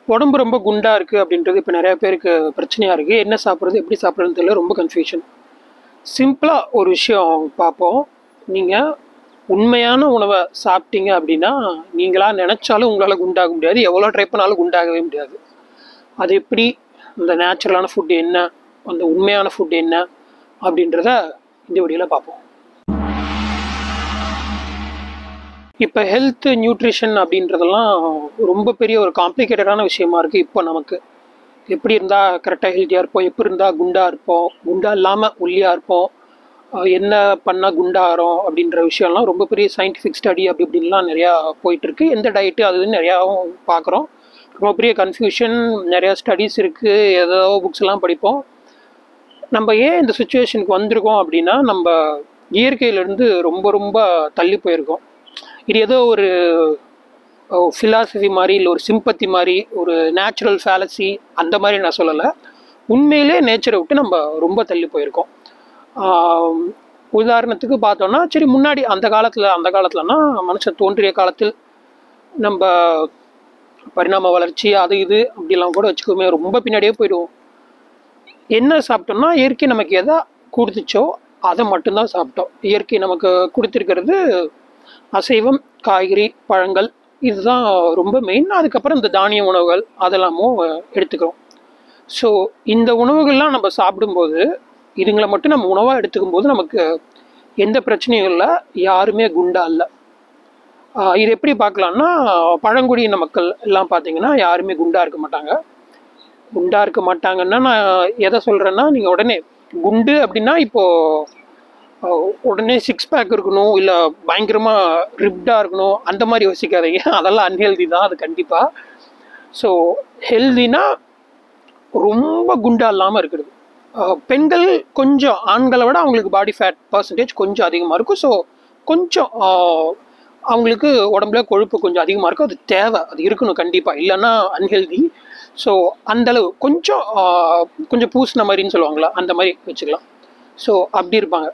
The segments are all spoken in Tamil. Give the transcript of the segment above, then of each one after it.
உடம்பு ரொம்ப குண்டா இருக்கு அப்படின்றது இப்போ நிறைய பேருக்கு பிரச்சனையா இருக்கு என்ன சாப்பிட்றது எப்படி சாப்பிட்றதுன்னு தெரியல ரொம்ப கன்ஃபியூஷன் சிம்பிளா ஒரு விஷயம் பார்ப்போம் நீங்க உண்மையான உணவை சாப்பிட்டீங்க அப்படின்னா நீங்களா நினைச்சாலும் உங்களால குண்டாக முடியாது எவ்வளோ ட்ரை பண்ணாலும் குண்டாகவே முடியாது அது எப்படி இந்த நேச்சுரலான ஃபுட் என்ன அந்த உண்மையான ஃபுட் என்ன அப்படின்றத இந்த வீடியோவில் பார்ப்போம் இப்போ ஹெல்த் நியூட்ரிஷன் அப்படின்றதெல்லாம் ரொம்ப பெரிய ஒரு காம்ப்ளிகேட்டடான விஷயமா இருக்குது இப்போ நமக்கு எப்படி இருந்தால் கரெக்டாக ஹெல்த்தியாக இருப்போம் எப்படி இருந்தால் குண்டாக இருப்போம் குண்டா இல்லாமல் ஒல்லியாக இருப்போம் அஹ் என்ன பண்ணால் குண்டாகிறோம் அப்படின்ற விஷயம்லாம் ரொம்ப பெரிய சயின்டிஃபிக் ஸ்டடி அப்படி இப்படின்லாம் நிறையா போயிட்டுருக்கு எந்த டயட்டு அது இதுன்னு நிறையாவும் பார்க்குறோம் ரொம்ப பெரிய கன்ஃபியூஷன் நிறையா ஸ்டடீஸ் இருக்குது ஏதோ புக்ஸ் எல்லாம் படிப்போம் நம்ம ஏன் இந்த சுச்சுவேஷனுக்கு வந்திருக்கோம் அப்படின்னா நம்ம இயற்கையிலேருந்து ரொம்ப ரொம்ப தள்ளி போயிருக்கோம் இது ஏதோ ஒரு ஃபிலாசபி மாதிரி இல்லை ஒரு சிம்பத்தி மாதிரி ஒரு நேச்சுரல் ஃபேலசி அந்த மாதிரி நான் சொல்லலை உண்மையிலே நேச்சரை விட்டு நம்ம ரொம்ப தள்ளி போயிருக்கோம் ஆம், உதாரணத்துக்கு பார்த்தோம்னா சரி முன்னாடி அந்த காலத்தில் அந்த காலத்துலனா மனுஷன் தோன்றிய காலத்தில் நம்ம பரிணாம வளர்ச்சி அது இது அப்படிலாம் கூட வச்சுக்கோமே ரொம்ப பின்னாடியே போயிடுவோம் என்ன சாப்பிட்டோம்னா இயற்கை நமக்கு எதை கொடுத்துச்சோ அதை மட்டும்தான் சாப்பிட்டோம் இயற்கை நமக்கு கொடுத்துருக்கிறது அசைவம் காய்கறி பழங்கள் இதுதான் ரொம்ப மெயின் அதுக்கப்புறம் இந்த தானிய உணவுகள் அதெல்லாமும் எடுத்துக்கிறோம் ஸோ இந்த உணவுகள்லாம் நம்ம சாப்பிடும்போது இதுங்களை மட்டும் நம்ம உணவாக எடுத்துக்கும் போது நமக்கு எந்த பிரச்சனையும் இல்லை யாருமே குண்டா இல்லை ஆஹ் இது எப்படி பார்க்கலாம்னா பழங்குடியின மக்கள் எல்லாம் பார்த்தீங்கன்னா யாருமே குண்டா இருக்க மாட்டாங்க குண்டா இருக்க மாட்டாங்கன்னா நான் எதை சொல்றேன்னா நீங்க உடனே குண்டு அப்படின்னா இப்போ அஹ், உடனே சிக்ஸ் பேக் இருக்கணும் இல்லை பயங்கரமா ரிப்டா இருக்கணும் அந்த மாதிரி யோசிக்காதீங்க அதெல்லாம் அன்ஹெல்தி தான் அது கண்டிப்பா ஸோ ஹெல்தினா ரொம்ப குண்டா இல்லாமல் இருக்கிறது அஹ், பெண்கள் கொஞ்சம் ஆண்களை விட அவங்களுக்கு பாடி ஃபேட் பர்சன்டேஜ் கொஞ்சம் அதிகமாக இருக்கும் ஸோ கொஞ்சம் அஹ், அவங்களுக்கு உடம்புல கொழுப்பு கொஞ்சம் அதிகமாக இருக்கும் அது தேவை அது இருக்கணும் கண்டிப்பாக இல்லைன்னா அன்ஹெல்தி ஸோ அந்தளவு கொஞ்சம் ஆஹ், கொஞ்சம் பூசின மாதிரின்னு சொல்லுவாங்களா அந்த மாதிரி வச்சுக்கலாம் ஸோ அப்படி இருப்பாங்க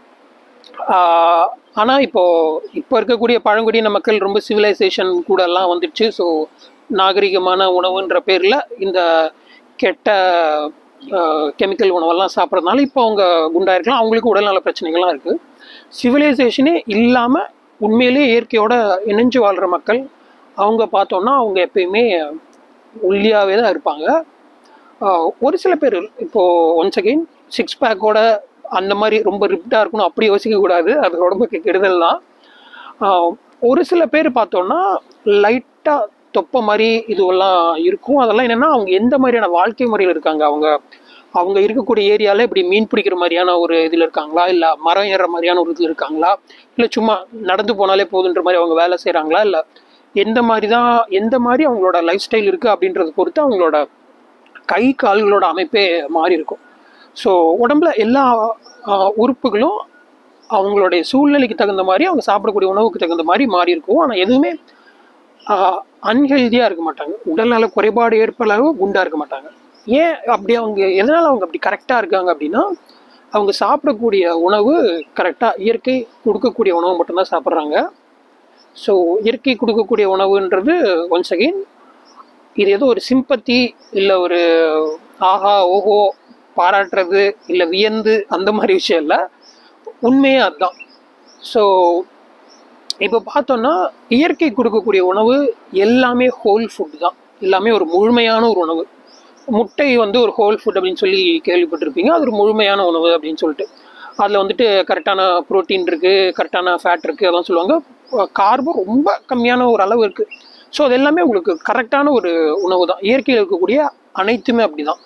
ஆனால் இப்போ இப்போ இருக்கக்கூடிய பழங்குடியின மக்கள் ரொம்ப சிவிலைசேஷன் கூட எல்லாம் வந்துடுச்சு ஸோ நாகரிகமான உணவுன்ற பேரில் இந்த கெட்ட கெமிக்கல் உணவெல்லாம் சாப்பிட்றதுனால இப்போ அவங்க குண்டா இருக்கலாம் அவங்களுக்கு உடல்நல பிரச்சனைகள்லாம் இருக்குது சிவிலைசேஷனே இல்லாமல் உண்மையிலேயே இயற்கையோட இணைஞ்சு வாழ்கிற மக்கள் அவங்க பார்த்தோன்னா அவங்க எப்பயுமே ஒல்லியாகவே தான் இருப்பாங்க ஆஹ் ஒரு சில பேர் இப்போது ஒன்ஸ் அகெயின் சிக்ஸ் பேக்கோட அந்த மாதிரி ரொம்ப ரிப்டாக இருக்கணும் அப்படி யோசிக்க கூடாது அது உடம்புக்கு கெடுதல் தான் ஆஹ் ஒரு சில பேர் பார்த்தோன்னா லைட்டாக தொப்பை மாதிரி இதுவெல்லாம் இருக்கும் அதெல்லாம் என்னென்னா அவங்க எந்த மாதிரியான வாழ்க்கை முறையில் இருக்காங்க அவங்க அவங்க இருக்கக்கூடிய ஏரியாவில் இப்படி மீன் பிடிக்கிற மாதிரியான ஒரு இதில் இருக்காங்களா இல்லை மரம் ஏறுற மாதிரியான ஒரு இதில் இருக்காங்களா இல்லை சும்மா நடந்து போனாலே போதுன்ற மாதிரி அவங்க வேலை செய்கிறாங்களா இல்லை எந்த மாதிரி தான் எந்த மாதிரி அவங்களோட லைஃப் ஸ்டைல் இருக்குது அப்படின்றத பொறுத்து அவங்களோட கை கால்களோட அமைப்பே மாறி இருக்கும் ஸோ உடம்புல எல்லா ஆஹ், உறுப்புகளும் அவங்களுடைய சூழ்நிலைக்கு தகுந்த மாதிரி அவங்க சாப்பிடக்கூடிய உணவுக்கு தகுந்த மாதிரி மாறி இருக்கும் ஆனால் எதுவுமே அன்ஹெல்தியாக இருக்க மாட்டாங்க உடல்நல குறைபாடு ஏற்பளவு குண்டாக இருக்க மாட்டாங்க ஏன் அப்படி அவங்க எதனால் அவங்க அப்படி கரெக்டாக இருக்காங்க அப்படின்னா அவங்க சாப்பிடக்கூடிய உணவு கரெக்டாக இயற்கை கொடுக்கக்கூடிய உணவு மட்டும்தான் சாப்பிட்றாங்க ஸோ இயற்கை கொடுக்கக்கூடிய உணவுன்றது ஒன்ஸ் அகெயின் இது ஏதோ ஒரு சிம்பத்தி இல்லை ஒரு ஆஹா ஓஹோ பாராட்டுறது இல்லை வியந்து அந்த மாதிரி விஷயம் இல்லை உண்மையே அதுதான் ஸோ இப்போ பார்த்தோன்னா இயற்கை கொடுக்கக்கூடிய உணவு எல்லாமே ஹோல் ஃபுட் தான் எல்லாமே ஒரு முழுமையான ஒரு உணவு முட்டை வந்து ஒரு ஹோல் ஃபுட் அப்படின்னு சொல்லி கேள்விப்பட்டிருப்பீங்க அது ஒரு முழுமையான உணவு அப்படின்னு சொல்லிட்டு அதில் வந்துட்டு கரெக்டான ப்ரோட்டீன் இருக்குது கரெக்டான ஃபேட் இருக்குது அதெல்லாம் சொல்லுவாங்க கார்பன் ரொம்ப கம்மியான ஒரு அளவு இருக்குது ஸோ அது எல்லாமே உங்களுக்கு கரெக்டான ஒரு உணவு தான் இயற்கையில் இருக்கக்கூடிய அனைத்துமே அப்படி தான்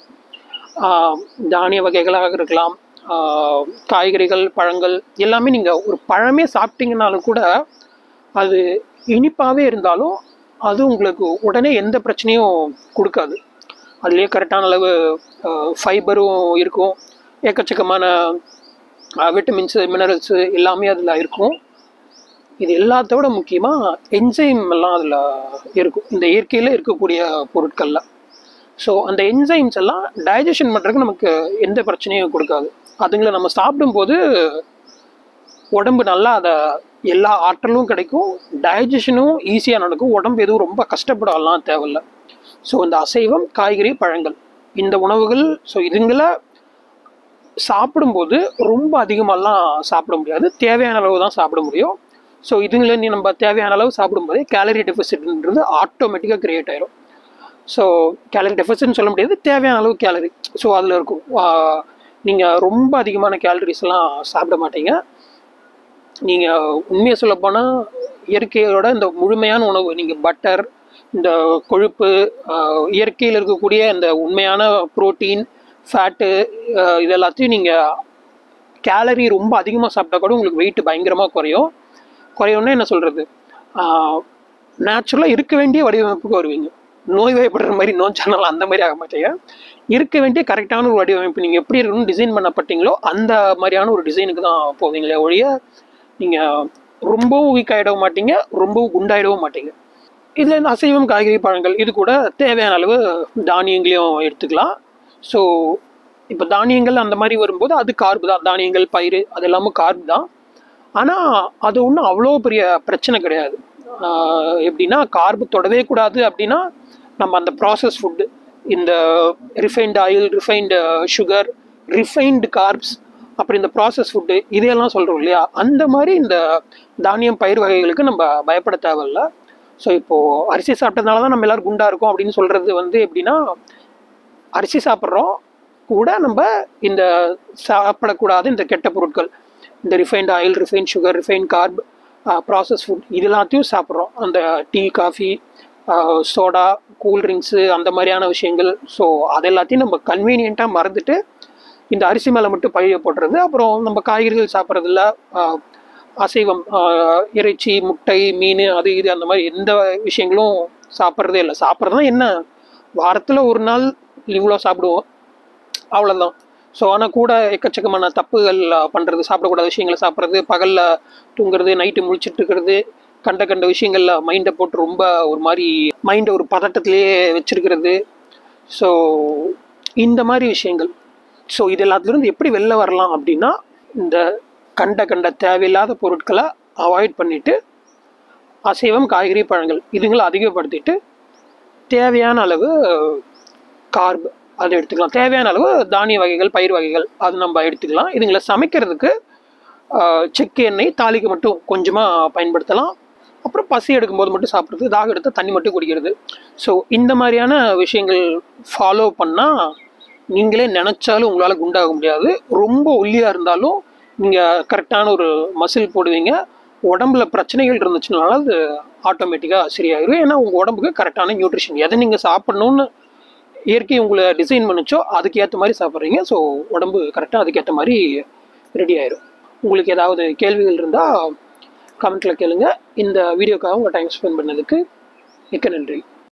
தானிய வகைகளாக இருக்கலாம் ஆஹ் காய்கறிகள் பழங்கள் எல்லாமே நீங்கள் ஒரு பழமே சாப்பிட்டீங்கனாலும் கூட அது இனிப்பாகவே இருந்தாலும் அது உங்களுக்கு உடனே எந்த பிரச்சனையும் கொடுக்காது அதுலேயே கரெக்டான அளவு ஃபைபரும் இருக்கும் எக்கச்சக்கமான விட்டமின்ஸு மினரல்ஸு எல்லாமே அதில் இருக்கும் இது எல்லாத்தோட முக்கியமாக என்சைம் எல்லாம் அதில் இருக்கும் இந்த இயற்கையில் இருக்கக்கூடிய பொருட்களில் ஸோ அந்த என்சைம்ஸ் எல்லாம் டைஜஷன் பண்ணுறதுக்கு நமக்கு எந்த பிரச்சனையும் கொடுக்காது அதுங்களை நம்ம சாப்பிடும்போது உடம்பு நல்லா அதை எல்லா ஆற்றலும் கிடைக்கும் டைஜஷனும் ஈஸியாக நடக்கும் உடம்பு எதுவும் ரொம்ப கஷ்டப்படலாம் தேவையில்ல ஸோ இந்த அசைவம் காய்கறி பழங்கள் இந்த உணவுகள் ஸோ இதுங்களை சாப்பிடும்போது ரொம்ப அதிகமாகலாம் சாப்பிட முடியாது தேவையான அளவு தான் சாப்பிட முடியும் ஸோ இதுங்கள நீ நம்ம தேவையான அளவு சாப்பிடும்போதே கேலரி டெபிசிட்ன்றது ஆட்டோமேட்டிக்காக கிரியேட் ஆயிரும் ஸோ கேலரி டெபிசிட்னு சொல்ல முடியாது தேவையான அளவு கேலரி ஸோ அதில் இருக்கும் நீங்கள் ரொம்ப அதிகமான கேலரிஸ்லாம் சாப்பிட மாட்டீங்க நீங்கள் உண்மையை சொல்லப்போனால் இயற்கையோட இந்த முழுமையான உணவு நீங்கள் பட்டர் இந்த கொழுப்பு ஆஹ், இயற்கையில் இருக்கக்கூடிய இந்த உண்மையான புரோட்டீன் ஃபேட்டு இது எல்லாத்தையும் நீங்கள் கேலரி ரொம்ப அதிகமாக சாப்பிட்டா கூட உங்களுக்கு வெயிட் பயங்கரமாக குறையும் குறையும்னா என்ன சொல்கிறது நேச்சுரலாக இருக்க வேண்டிய வடிவமைப்புக்கு வருவீங்க நோய் வாய்ப்படுற மாதிரி நோஞ்சானாலும் அந்த மாதிரி ஆக மாட்டீங்க இருக்க வேண்டிய கரெக்டான ஒரு வடிவமைப்பு நீங்கள் எப்படி இருக்கணும்னு டிசைன் பண்ணப்பட்டீங்களோ அந்த மாதிரியான ஒரு டிசைனுக்கு தான் போவீங்களே ஒழிய நீங்கள் ரொம்பவும் வீக் ஆகிடவும் மாட்டீங்க ரொம்பவும் குண்டாயிடவும் மாட்டீங்க இதில் இந்த அசைவம் காய்கறி பழங்கள் இது கூட தேவையான அளவு தானியங்களையும் எடுத்துக்கலாம் ஸோ இப்போ தானியங்கள் அந்த மாதிரி வரும்போது அது கார்பு தான் தானியங்கள் பயிர் அது எல்லாமே கார்பு தான் ஆனால் அது ஒன்றும் அவ்வளோ பெரிய பிரச்சனை கிடையாது ஆஹ் எப்படின்னா கார்பு தொடவே கூடாது அப்படின்னா நம்ம அந்த ப்ராசஸ் ஃபுட்டு இந்த refined oil refined sugar refined carbs அப்புறம் இந்த ப்ராசஸ் ஃபுட்டு இதையெல்லாம் சொல்கிறோம் இல்லையா அந்த மாதிரி இந்த தானியம் பயிர் வகைகளுக்கு நம்ம பயப்பட தேவையில்ல ஸோ இப்போது அரிசி சாப்பிட்டதுனால தான் நம்ம எல்லோரும் குண்டா இருக்கோம் அப்படின்னு சொல்கிறது வந்து எப்படின்னா அரிசி சாப்பிட்றோம் கூட நம்ம இந்த சாப்பிடக்கூடாத இந்த கெட்ட பொருட்கள் இந்த refined oil refine sugar refine carb process food இது எல்லாத்தையும் சாப்பிட்றோம் அந்த டீ காஃபி சோடா கூல்ட்ரிங்க்ஸு அந்த மாதிரியான விஷயங்கள் ஸோ அது எல்லாத்தையும் நம்ம கன்வீனியண்ட்டாக மறந்துட்டு இந்த அரிசி மேலே மட்டும் பழிய போடுறது அப்புறம் நம்ம காய்கறிகள் சாப்பிட்றதில்ல அசைவம் ஆஹ் இறைச்சி முட்டை மீன் அது இது அந்த மாதிரி எந்த விஷயங்களும் சாப்பிட்றதே இல்லை சாப்பிட்றதுனா என்ன வாரத்தில் ஒரு நாள் இவ்வளோ சாப்பிடுவோம் அவ்வளோதான் ஸோ ஆனால் கூட எக்கச்சக்கமான தப்புகள் பண்ணுறது சாப்பிடக்கூடாத விஷயங்களை சாப்பிட்றது பகலில் தூங்குறது நைட்டு முழிச்சிட்டு இருக்கிறது கண்ட கண்ட விஷயங்கள்ல மைண்டை போட்டு ரொம்ப ஒரு மாதிரி மைண்டை ஒரு பதட்டத்திலேயே வச்சிருக்கிறது ஸோ இந்த மாதிரி விஷயங்கள் ஸோ இது எல்லாத்துலேருந்து எப்படி வெளில வரலாம் அப்படின்னா இந்த கண்ட கண்ட தேவையில்லாத பொருட்களை அவாய்ட் பண்ணிட்டு அசைவம் காய்கறி பழங்கள் இதுங்களை அதிகப்படுத்திட்டு தேவையான அளவு கார்ப் அதை எடுத்துக்கலாம் தேவையான அளவு தானிய வகைகள் பயிர் வகைகள் அது நம்ம எடுத்துக்கலாம் இதுங்களை சமைக்கிறதுக்கு ஆஹ், செக்கு எண்ணெய் தாளிக்கு மட்டும் கொஞ்சமாக பயன்படுத்தலாம் அப்புறம் பசி எடுக்கும்போது மட்டும் சாப்பிட்றது தாக எடுத்து தண்ணி மட்டும் குடிக்கிறது ஸோ இந்த மாதிரியான விஷயங்கள் ஃபாலோ பண்ணால் நீங்களே நினச்சாலும் உங்களால் குண்டாக முடியாது ரொம்ப ஒல்லியாக இருந்தாலும் நீங்கள் கரெக்டான ஒரு மசில் போடுவீங்க உடம்புல பிரச்சனைகள் இருந்துச்சுனால அது ஆட்டோமேட்டிக்காக சரியாயிடும் ஏன்னா உங்கள் உடம்புக்கு கரெக்டான நியூட்ரிஷன் எதை நீங்கள் சாப்பிட்ணுன்னு இயற்கை உங்களை டிசைன் பண்ணுச்சோ அதுக்கு ஏற்ற மாதிரி சாப்பிட்றீங்க ஸோ உடம்பு கரெக்டாக அதுக்கேற்ற மாதிரி ரெடி ஆயிடும் உங்களுக்கு ஏதாவது கேள்விகள் இருந்தால் கமெண்ட்டில் கேளுங்க இந்த வீடியோக்காக உங்கள் டைம் ஸ்பெண்ட் பண்ணதுக்கு மிக்க நன்றி